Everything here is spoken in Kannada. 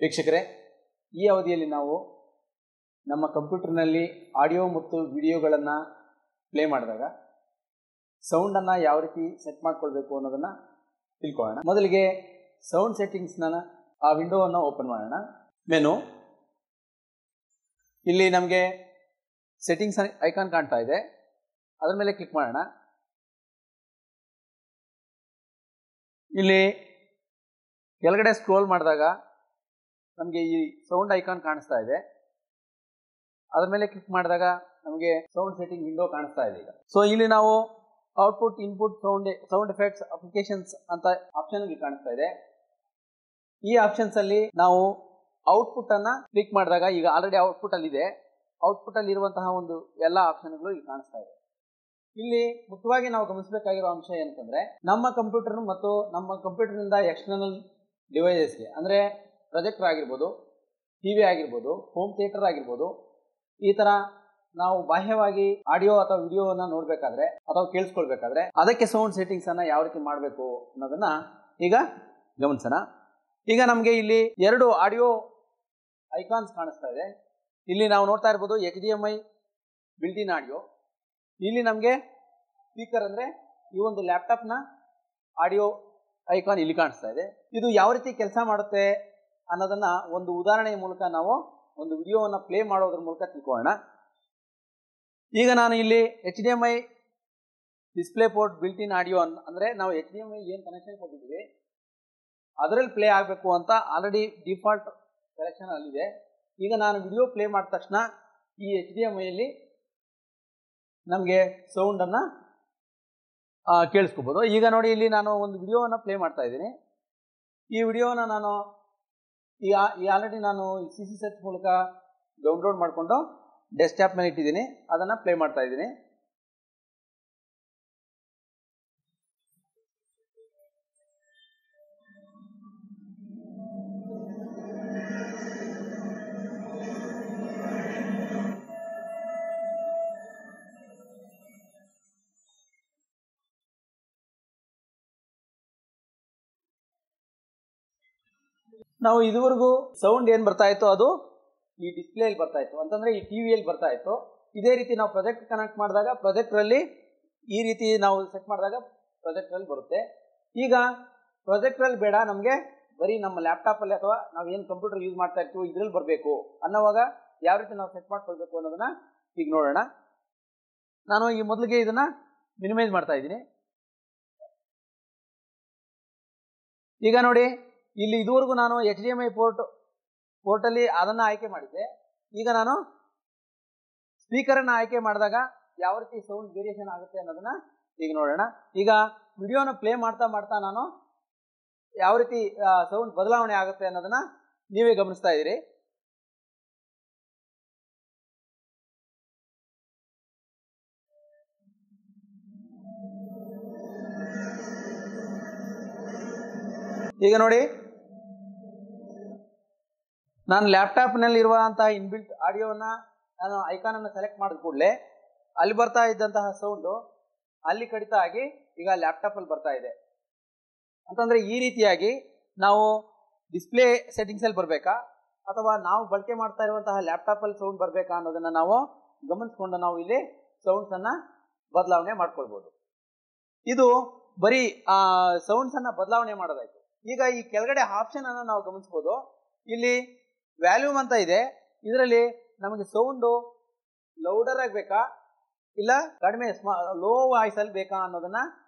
ವೀಕ್ಷಕರೇ ಈ ಅವಧಿಯಲ್ಲಿ ನಾವು ನಮ್ಮ ಕಂಪ್ಯೂಟರ್ನಲ್ಲಿ ಆಡಿಯೋ ಮತ್ತು ವಿಡಿಯೋಗಳನ್ನು ಪ್ಲೇ ಮಾಡಿದಾಗ ಸೌಂಡನ್ನು ಯಾವ ರೀತಿ ಸೆಟ್ ಮಾಡ್ಕೊಳ್ಬೇಕು ಅನ್ನೋದನ್ನು ತಿಳ್ಕೊಳ್ಳೋಣ ಮೊದಲಿಗೆ ಸೌಂಡ್ ಸೆಟ್ಟಿಂಗ್ಸ್ನ ಆ ವಿಂಡೋವನ್ನು ಓಪನ್ ಮಾಡೋಣ ಮೆನು ಇಲ್ಲಿ ನಮಗೆ ಸೆಟ್ಟಿಂಗ್ಸ್ ಐಕಾನ್ ಕಾಣ್ತಾ ಇದೆ ಅದರ ಮೇಲೆ ಕ್ಲಿಕ್ ಮಾಡೋಣ ಇಲ್ಲಿ ಕೆಳಗಡೆ ಸ್ಕ್ರೋಲ್ ಮಾಡಿದಾಗ ನಮಗೆ ಈ ಸೌಂಡ್ ಐಕಾನ್ ಕಾಣಿಸ್ತಾ ಇದೆ ಅದ್ರ ಮೇಲೆ ಕ್ಲಿಕ್ ಮಾಡಿದಾಗ ನಮಗೆ ಸೌಂಡ್ ಸೆಟ್ಟಿಂಗ್ ವಿಂಡೋ ಕಾಣಿಸ್ತಾ ಇದೆ ಈಗ ಸೊ ಇಲ್ಲಿ ನಾವು output input sound sound effects applications ಅಂತ ಆಪ್ಷನ್ ಇಲ್ಲಿ ಕಾಣಿಸ್ತಾ ಇದೆ ಈ ಆಪ್ಷನ್ಸ್ ಅಲ್ಲಿ ನಾವು ಔಟ್ಪುಟ್ ಅನ್ನ ಕ್ಲಿಕ್ ಮಾಡಿದಾಗ ಈಗ ಆಲ್ರೆಡಿ ಔಟ್ಪುಟ್ ಅಲ್ಲಿ ಇದೆ ಔಟ್ಪುಟ್ ಅಲ್ಲಿ ಇರುವಂತಹ ಒಂದು ಎಲ್ಲ ಆಪ್ಷನ್ಗಳು ಇಲ್ಲಿ ಕಾಣಿಸ್ತಾ ಇದೆ ಇಲ್ಲಿ ಮುಖ್ಯವಾಗಿ ನಾವು ಗಮನಿಸಬೇಕಾಗಿರೋ ಅಂಶ ಏನಂತಂದ್ರೆ ನಮ್ಮ ಕಂಪ್ಯೂಟರ್ ಮತ್ತು ನಮ್ಮ ಕಂಪ್ಯೂಟರ್ನಿಂದ ಎಕ್ಸ್ಟರ್ನಲ್ ಡಿವೈಸಸ್ಗೆ ಅಂದ್ರೆ ಪ್ರೊಜೆಕ್ಟರ್ ಆಗಿರ್ಬೋದು ಟಿವಿ ಆಗಿರ್ಬೋದು ಹೋಮ್ ಥಿಯೇಟರ್ ಆಗಿರ್ಬೋದು ಈ ತರ ನಾವು ಬಾಹ್ಯವಾಗಿ ಆಡಿಯೋ ಅಥವಾ ವಿಡಿಯೋವನ್ನ ನೋಡ್ಬೇಕಾದ್ರೆ ಅಥವಾ ಕೇಳಿಸ್ಕೊಳ್ಬೇಕಾದ್ರೆ ಅದಕ್ಕೆ ಸೌಂಡ್ ಸೆಟ್ಟಿಂಗ್ಸ್ ಅನ್ನ ಯಾವ ರೀತಿ ಮಾಡಬೇಕು ಅನ್ನೋದನ್ನ ಈಗ ಗಮನಿಸೋಣ ಈಗ ನಮಗೆ ಇಲ್ಲಿ ಎರಡು ಆಡಿಯೋ ಐಕಾನ್ಸ್ ಕಾಣಿಸ್ತಾ ಇದೆ ಇಲ್ಲಿ ನಾವು ನೋಡ್ತಾ ಇರ್ಬೋದು H D M I built in audio ಇಲ್ಲಿ ನಮಗೆ ಸ್ಪೀಕರ್ ಅಂದ್ರೆ ಈ ಒಂದು ಲ್ಯಾಪ್ಟಾಪ್ನ ಆಡಿಯೋ ಐಕಾನ್ ಇಲ್ಲಿ ಕಾಣಿಸ್ತಾ ಇದೆ ಇದು ಯಾವ ರೀತಿ ಕೆಲಸ ಮಾಡುತ್ತೆ ಅನ್ನೋದನ್ನ ಒಂದು ಉದಾಹರಣೆಯ ಮೂಲಕ ನಾವು ಒಂದು ವಿಡಿಯೋವನ್ನು ಪ್ಲೇ ಮಾಡೋದ್ರ ಮೂಲಕ ತಿಳ್ಕೊಳ್ಳೋಣ ಈಗ ನಾನು ಇಲ್ಲಿ H D M I display port built in audio ಅಂದ್ರೆ ನಾವು ಎಚ್ ಡಿ ಎಂ ಐ ಏನು ಕನೆಕ್ಷನ್ ಕೊಟ್ಟಿದ್ದೀವಿ ಅದರಲ್ಲಿ ಪ್ಲೇ ಆಗಬೇಕು ಅಂತ ಆಲ್ರೆಡಿ ಡಿಫಾಲ್ಟ್ ಸೆಲೆಕ್ಷನ್ ಅಲ್ಲಿದೆ ಈಗ ನಾನು ವಿಡಿಯೋ ಪ್ಲೇ ಮಾಡಿದ ತಕ್ಷಣ ಈ ಎಚ್ ಡಿ ಎಂ ಐಯಲ್ಲಿ ನಮಗೆ ಸೌಂಡನ್ನು ಕೇಳಿಸ್ಕೋಬೋದು ಈಗ ನೋಡಿ ಇಲ್ಲಿ ನಾನು ಒಂದು ವಿಡಿಯೋವನ್ನು ಪ್ಲೇ ಮಾಡ್ತಾ ಇದ್ದೀನಿ ಈ ವಿಡಿಯೋನ ನಾನು ಈ ಈ ಆಲ್ರೆಡಿ ನಾನು ಸಿ ಸಿ ಸೆಟ್ ಮೂಲಕ ಡೌನ್ಲೋಡ್ ಮಾಡಿಕೊಂಡು ಡೆಸ್ಕ್ಟಾಪ್ ಮೇಲೆ ಇಟ್ಟಿದ್ದೀನಿ ಅದನ್ನು ಪ್ಲೇ ಮಾಡ್ತಾ ಇದ್ದೀನಿ ನಾವು ಇದುವರೆಗೂ ಸೌಂಡ್ ಏನು ಬರ್ತಾ ಇತ್ತು ಅದು ಈ ಡಿಸ್ಪ್ಲೇಯಲ್ಲಿ ಬರ್ತಾ ಇತ್ತು ಅಂತಂದ್ರೆ ಈ ಟಿವಿಯಲ್ಲಿ ಬರ್ತಾ ಇತ್ತು ಇದೇ ರೀತಿ ನಾವು ಪ್ರೊಜೆಕ್ಟ್ ಕನೆಕ್ಟ್ ಮಾಡಿದಾಗ ಪ್ರೊಜೆಕ್ಟ್ರಲ್ಲಿ ಈ ರೀತಿ ನಾವು ಸೆಟ್ ಮಾಡಿದಾಗ ಪ್ರೊಜೆಕ್ಟ್ರಲ್ಲಿ ಬರುತ್ತೆ ಈಗ ಪ್ರೊಜೆಕ್ಟ್ರಲ್ಲಿ ಬೇಡ ನಮಗೆ ಬರೀ ನಮ್ಮ ಲ್ಯಾಪ್ಟಾಪಲ್ಲಿ ಅಥವಾ ನಾವು ಏನು ಕಂಪ್ಯೂಟರ್ ಯೂಸ್ ಮಾಡ್ತಾ ಇರ್ತೀವಿ ಇದ್ರಲ್ಲಿ ಬರಬೇಕು ಅನ್ನೋವಾಗ ಯಾವ ರೀತಿ ನಾವು ಸೆಟ್ ಮಾಡ್ಕೊಳ್ಬೇಕು ಅನ್ನೋದನ್ನ ಈಗ ನೋಡೋಣ ನಾನು ಈ ಮೊದಲಿಗೆ ಇದನ್ನ ಮಿನಿಮೈಸ್ ಮಾಡ್ತಾ ಇದ್ದೀನಿ ಈಗ ನೋಡಿ ಇಲ್ಲಿ ಇದುವರೆಗೂ ನಾನು H D M I port ಪೋರ್ಟಲ್ಲಿ ಅದನ್ನು ಆಯ್ಕೆ ಮಾಡಿದ್ದೆ ಈಗ ನಾನು ಸ್ಪೀಕರನ್ನು ಆಯ್ಕೆ ಮಾಡಿದಾಗ ಯಾವ ರೀತಿ ಸೌಂಡ್ ವೇರಿಯೇಷನ್ ಆಗುತ್ತೆ ಅನ್ನೋದನ್ನ ಈಗ ನೋಡೋಣ ಈಗ ವಿಡಿಯೋನ ಪ್ಲೇ ಮಾಡ್ತಾ ಮಾಡ್ತಾ ನಾನು ಯಾವ ರೀತಿ ಸೌಂಡ್ ಬದಲಾವಣೆ ಆಗುತ್ತೆ ಅನ್ನೋದನ್ನ ನೀವೇ ಗಮನಿಸ್ತಾ ಇದ್ದೀರಿ ಈಗ ನೋಡಿ ನಾನು ಲ್ಯಾಪ್ಟಾಪ್ನಲ್ಲಿ ಇರುವಂತಹ ಇನ್ಬಿಲ್ಟ್ ಆಡಿಯೋನ ನಾನು ಐಕಾನ್ ಅನ್ನು ಸೆಲೆಕ್ಟ್ ಮಾಡಿದ ಕೂಡಲೇ ಅಲ್ಲಿ ಬರ್ತಾ ಇದ್ದಂತಹ ಸೌಂಡು ಅಲ್ಲಿ ಕಡಿತ ಆಗಿ ಈಗ ಲ್ಯಾಪ್ಟಾಪ್ ಅಲ್ಲಿ ಬರ್ತಾ ಇದೆ ಅಂತಂದ್ರೆ ಈ ರೀತಿಯಾಗಿ ನಾವು ಡಿಸ್ಪ್ಲೇ ಸೆಟ್ಟಿಂಗ್ಸ್ ಅಲ್ಲಿ ಬರಬೇಕಾ ಅಥವಾ ನಾವು ಬಳಕೆ ಮಾಡ್ತಾ ಇರುವಂತಹ ಲ್ಯಾಪ್ಟಾಪ್ ಅಲ್ಲಿ ಸೌಂಡ್ ಬರಬೇಕಾ ಅನ್ನೋದನ್ನ ನಾವು ಗಮನಿಸ್ಕೊಂಡು ನಾವು ಇಲ್ಲಿ ಸೌಂಡ್ಸ್ ಅನ್ನ ಬದಲಾವಣೆ ಮಾಡ್ಕೊಳ್ಬಹುದು ಇದು ಬರೀ ಆ ಸೌಂಡ್ಸ್ ಅನ್ನ ಬದಲಾವಣೆ ಮಾಡೋದಾಯ್ತು ಈಗ ಈ ಕೆಳಗಡೆ ಆಪ್ಷನ್ ಅನ್ನ ನಾವು ಗಮನಿಸಬಹುದು ಇಲ್ಲಿ ವ್ಯಾಲ್ಯೂಮ್ ಅಂತ ಇದೆ ಇದರಲ್ಲಿ ನಮಗೆ ಸೌಂಡು ಲೌಡರ್ ಆಗಬೇಕಾ ಇಲ್ಲ ಕಡಿಮೆ ಲೋ ವಾಯ್ಸ್ ಅಲ್ಲಿ ಬೇಕಾ ಅನ್ನೋದನ್ನ